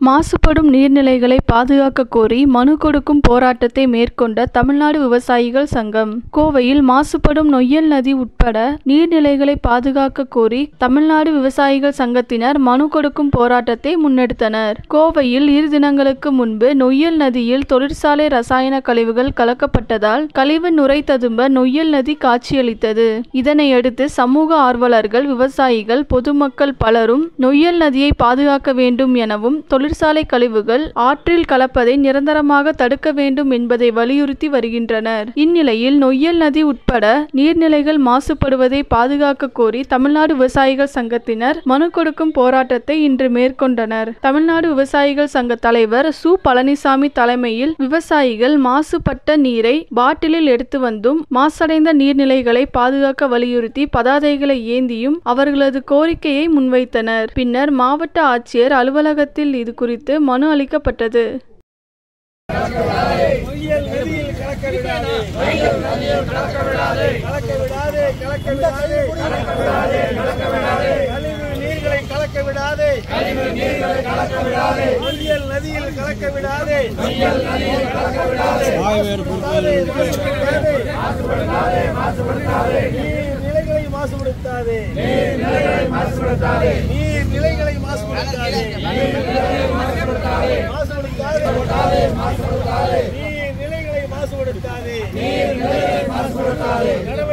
மாசுபடும் நீர்நிலைகளை பாதுகாக்க கோரி மனு கொடுக்கும் போராட்டத்தை மேற்கொண்ட தமிழ்நாடு விவசாயிகள் சங்கம் கோவையில் மாசுபடும் நொய்யல் நதி உட்பட நீர்நிலைகளை பாதுகாக்க கோரி தமிழ்நாடு விவசாயிகள் சங்கத்தினர் மனு கொடுக்கும் போராட்டத்தை முன்னெடுத்தனர் கோவையில் இரு தினங்களுக்கு முன்பு நொய்யல் நதியில் தொழிற்சாலை ரசாயன கழிவுகள் கலக்கப்பட்டதால் கழிவு நுரை ததும்ப நொய்யல் நதி காட்சியளித்தது இதனையடுத்து சமூக ஆர்வலர்கள் விவசாயிகள் பொதுமக்கள் பலரும் நொய்யல் நதியை பாதுகாக்க வேண்டும் எனவும் தொழிற்சாலை கழிவுகள் ஆற்றில் கலப்பதை நிரந்தரமாக தடுக்க வேண்டும் என்பதை வலியுறுத்தி வருகின்றனர் இந்நிலையில் நொய்யல் நதி உட்பட நீர்நிலைகள் மாசுபடுவதை பாதுகாக்க கோரி தமிழ்நாடு விவசாயிகள் சங்கத்தினர் மனு கொடுக்கும் போராட்டத்தை இன்று மேற்கொண்டனர் தமிழ்நாடு விவசாயிகள் சங்க தலைவர் சு பழனிசாமி தலைமையில் விவசாயிகள் மாசுபட்ட நீரை பாட்டிலில் எடுத்து வந்தும் மாசடைந்த நீர்நிலைகளை பாதுகாக்க வலியுறுத்தி பதாதைகளை ஏந்தியும் அவர்களது கோரிக்கையை முன்வைத்தனர் பின்னர் மாவட்ட ஆட்சியர் அலுவலகத்தில் இது குறித்து மனு அளிக்கப்பட்டது நொய்யல் நதியில் கலக்க விடாதே நொய்யல் நதியில் கலக்க விடாதே கலக்க விடாதே கலக்க விடாதே கலக்க விடாதே கலக்க விடாதே கழிவு நீர்களை கலக்க விடாதே கழிவு நீர்களை கலக்க விடாதே நொய்யல் நதியில் கலக்க விடாதே நொய்யல் நதியில் கலக்க விடாதே மாசுபடுத்தாதே மாசுபடுத்தாதே மாசுபடுத்தாதே நீர் நிலைகளை மாசுபடுத்தாதே நீர் நிலைகளை மாசுபடுத்தாதே நீர் நிலைகளை மாசுபடுத்தாதே நீர் நிலைகளை மாசுபடுத்தாதே மாசுபடுத்தாதே நீர் நிலைகளை மாசுபடுத்தாதே நீர் நிலைகளை மாசுபடுத்தாதே நடவடிக்கை